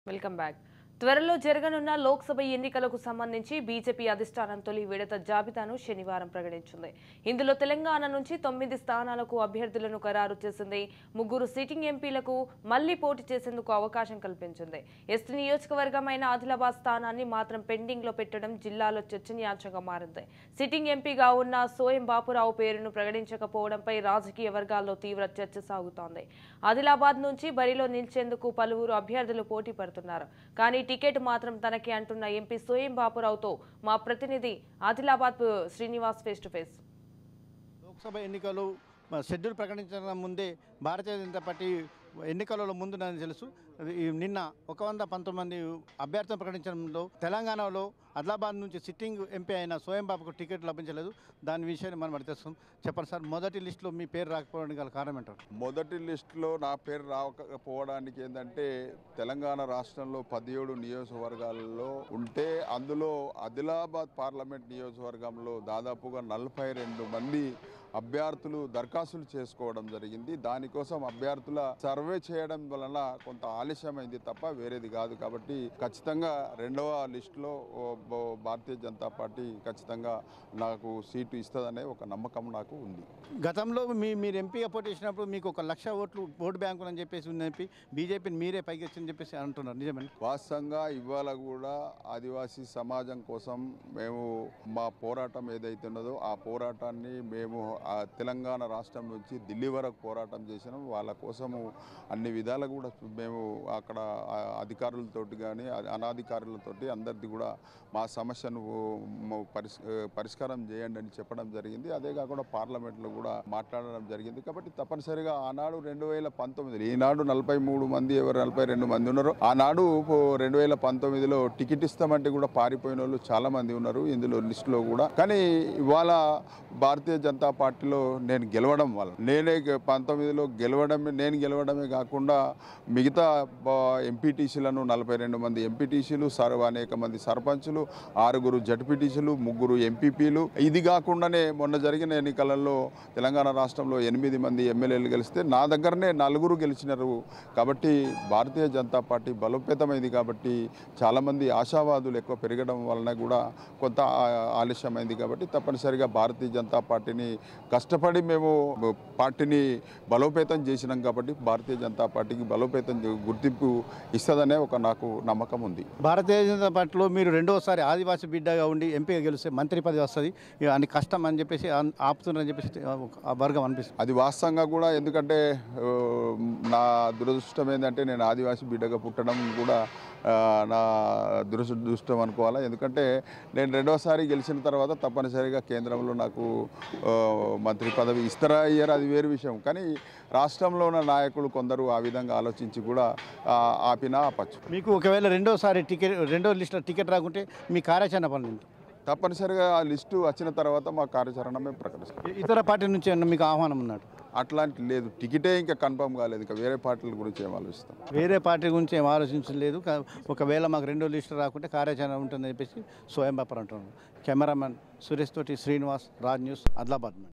Welcome back త్వరలో జరగనున్న లోక్సభ ఎన్నికలకు సంబంధించి బీజేపీ అధిష్టానం తొలి విడత జాబితాను శనివారం ప్రకటించింది ఇందులో తెలంగాణ నుంచి తొమ్మిది స్థానాలకు అభ్యర్థులను ఖరారు చేసింది ముగ్గురు సిట్టింగ్ ఎంపీలకు మళ్లీ పోటీ చేసేందుకు అవకాశం కల్పించింది ఎస్టీ నియోజకవర్గమైన ఆదిలాబాద్ స్థానాన్ని మాత్రం పెండింగ్ లో పెట్టడం జిల్లాలో చర్చనీయాంశంగా మారింది సిట్టింగ్ ఎంపీగా ఉన్న సోయం బాపురావు పేరును ప్రకటించకపోవడంపై రాజకీయ వర్గాల్లో తీవ్ర చర్చ సాగుతోంది ఆదిలాబాద్ నుంచి బరిలో నిలిచేందుకు పలువురు అభ్యర్థులు పోటీ పడుతున్నారు కానీ టికెట్ మాత్రం తనకి అంటున్న ఎంపీ సోయం బాపురావుతో మా ప్రతినిధి Adilabad Srinivas face to face Lok Sabha ఎన్నికలు మ- షెడ్యూల్ ప్రకటించిన ముందే భారతీయ జనతా పార్టీ ఎన్నికలలో ముందు నాకు తెలుసు ఈ నిన్న ఒక వంద పంతొమ్మిది అభ్యర్థులను ప్రకటించడంలో తెలంగాణలో ఆదిలాబాద్ నుంచి సిట్టింగ్ ఎంపీ అయిన సోయం బాబుకు టికెట్ లభించలేదు దాని విషయాన్ని మనం అడిగేస్తాం చెప్పండి సార్ మొదటి లిస్టులో మీ పేరు రాకపోవడానికి గల కారణం ఏంటారు మొదటి లిస్టులో నా పేరు రాకపోవడానికి ఏంటంటే తెలంగాణ రాష్ట్రంలో పదిహేడు నియోజకవర్గాల్లో ఉంటే అందులో ఆదిలాబాద్ పార్లమెంట్ నియోజకవర్గంలో దాదాపుగా నలభై రెండు మంది అభ్యర్థులు దరఖాస్తులు చేసుకోవడం జరిగింది దానికోసం అభ్యర్థుల సర్వే చేయడం వలన కొంత ఆలస్యమైంది తప్ప వేరేది కాదు కాబట్టి ఖచ్చితంగా రెండవ లిస్టులో ఓ, బో- భారతీయ జనతా పార్టీ ఖచ్చితంగా నాకు సీటు ఇస్తుందనే ఒక నమ్మకం నాకు ఉంది గతంలో మీ మీరు ఎంపీగా పోటీ చేసినప్పుడు మీకు ఒక లక్ష ఓట్లు ఓటు బ్యాంకు అని చెప్పేసి ఉంది చెప్పి బీజేపీని మీరే పైకి వచ్చిందని చెప్పేసి అంటున్నారు నిజమేనా వాస్తవంగా ఇవాళ కూడా ఆదివాసీ సమాజం కోసం మేము మా పోరాటం ఏదైతే ఉన్నదో ఆ పోరాటాన్ని మేము ఆ తెలంగాణ రాష్ట్రం నుంచి ఢిల్లీ వరకు పోరాటం చేసినాం వాళ్ళ కోసము అన్ని విధాలు కూడా మేము అక్కడ ఆ అధికారులతోటి కానీ అనాధికారులతోటి అందరిది కూడా మా సమస్యను మ- పరిస్ పరిష్కారం చేయండి అని చెప్పడం జరిగింది అదే కాకుండా పార్లమెంట్లో కూడా మాట్లాడడం జరిగింది కాబట్టి తప్పనిసరిగా ఆనాడు రెండు వేల పంతొమ్మిది ఈనాడు నలభై మూడు మంది ఎవరు నలభై రెండు మంది ఉన్నారు ఆనాడు రెండు వేల పంతొమ్మిదిలో టికెట్ ఇస్తామంటే కూడా పారిపోయిన వాళ్ళు చాలా మంది ఉన్నారు ఇందులో లిస్టులో కూడా కానీ ఇవాళ భారతీయ జనతా పార్టీలో నేను గెలవడం వల్ల నేనే గె- పంతొమ్మిదిలో గెలవడమే నేను గెలవడమే కాకుండా మిగతా ఎంపీటీసీలను నలభై రెండు మంది ఎంపీటీసీలు సర్ అనేక మంది సర్పంచులు ఆరుగురు జడ్పీటీసీలు ముగ్గురు ఎంపీపీలు ఇది కాకుండానే మొన్న జరిగిన ఎన్నికలలో తెలంగాణ రాష్ట్రంలో ఎనిమిది మంది ఎమ్మెల్యేలు గెలిస్తే నా దగ్గరనే నలుగురు గెలిచినారు కాబట్టి భారతీయ జనతా పార్టీ బలోపేతమైంది కాబట్టి చాలామంది ఆశావాదులు ఎక్కువ పెరగడం వలన కూడా కొంత ఆ- ఆలస్యమైంది కాబట్టి తప్పనిసరిగా భారతీయ జనతా పార్టీని కష్టపడి మేము పార్టీని బలోపేతం చేసినాం కాబట్టి భారతీయ జనతా పార్టీకి బలోపేతం చే- గుర్తింపు ఇస్తుందనే ఒక నాకు నమ్మకం ఉంది భారతీయ జనతా పార్టీలో మీరు రెండోసారి ఆదివాసీ బిడ్డగా ఉండి ఎంపీగా గెలిస్తే మంత్రి పదవి వస్తుంది ఇక అని కష్టం అని చెప్పేసి అన్- ఆపుతున్నారని చెప్పేసి ఆ వర్గం అనిపిస్తుంది అది వాస్తవంగా కూడా ఎందుకంటే ఆ, నా దురదృష్టం ఏంటంటే నేను ఆదివాసీ బిడ్డగా పుట్టడం కూడా ఆ, నా దురదృష్టం అనుకోవాలా ఎందుకంటే నేను రెండోసారి గెలిచిన తర్వాత తప్పనిసరిగా కేంద్రంలో నాకు ఆ, మంత్రి పదవి ఇస్తారా ఇయ్యారా అది వేరు విషయం కానీ రాష్ట్రంలో ఉన్న నాయకులు కొందరు ఆ విధంగా ఆలోచించి కూడా ఆ, ఆపినా ఆపచ్చు మీకు ఒకవేళ రెండోసారి టికెట్ రెండో లిస్టులో టికెట్ రాకుంటే మీ కార్యాచరణ పనులు ఏంటి? తప్పనిసరిగా ఆ లిస్టు వచ్చిన తర్వాత మా కార్యాచరణ మేము ప్రకటిస్తాం ఇ- ఇతర పార్టీ నుంచి ఏమన్నా మీకు ఆహ్వానం ఉన్నాడు అట్లాంటి లేదు టికెటే ఇంకా కన్ఫర్మ్ కాలేదు ఇంకా వేరే పార్టీల గురించి ఏం ఆలోచిస్తాం వేరే పార్టీ గురించి ఏం ఆలోచించలేదు కా- ఒకవేళ మాకు రెండో లిస్టు రాకుంటే కార్యాచరణ ఉంటుందని చెప్పేసి స్వయం బాపర్ అంటున్నారు కెమెరామెన్ సురేష్ తోటి శ్రీనివాస్ రాజ్ న్యూస్ ఆదిలాబాద్